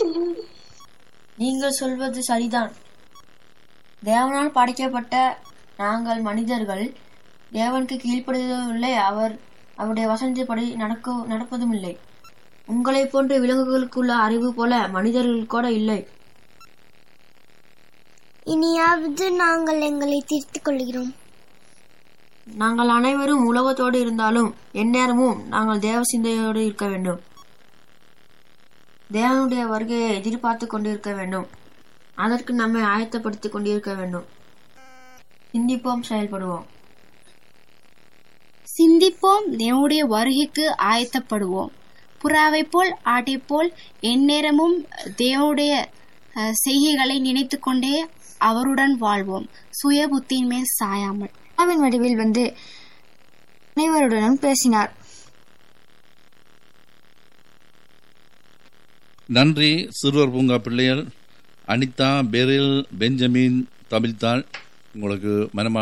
நீங்கள் சொல்வது சரிதான் தேவனால் படைக்கப்பட்ட நாங்கள் மனிதர்கள் தேவனுக்கு கீழ்ப்படுவதும் இல்லை அவர் அவருடைய வசனத்தின்படி நடக்க நடப்பதும் இல்லை உங்களைப் போன்ற விலங்குகளுக்குள்ள அறிவு போல மனிதர்கள் கூட இல்லை இனியாவது நாங்கள் எங்களை திருத்திக் கொள்கிறோம் நாங்கள் அனைவரும் உலகத்தோடு இருந்தாலும் எந்நேரமும் நாங்கள் தேவ சிந்தையோடு இருக்க வேண்டும் தேவனுடைய வருகையை எதிர்பார்த்து கொண்டிருக்க வேண்டும் அதற்கு நம்மை ஆயத்தப்படுத்திக் கொண்டிருக்க வேண்டும் சிந்திப்போம் செயல்படுவோம் சிந்திப்போம் தேவனுடைய வருகைக்கு ஆயத்தப்படுவோம் புறாவைப் போல் ஆட்டைப் போல் எந்நேரமும் தேவனுடைய அஹ், செய்கைகளை நினைத்துக் கொண்டே அவருடன் வாழ்வோம் சுய புத்தியின் மேல் சாயாமல் அவன் வடிவில் வந்து அனைவருடனும் பேசினார் நன்றி சிறுவர் பூங்கா பிள்ளைகள் அனிதா பெரில் பெஞ்சமின் தமிழ்தாள் உங்களுக்கு மனமா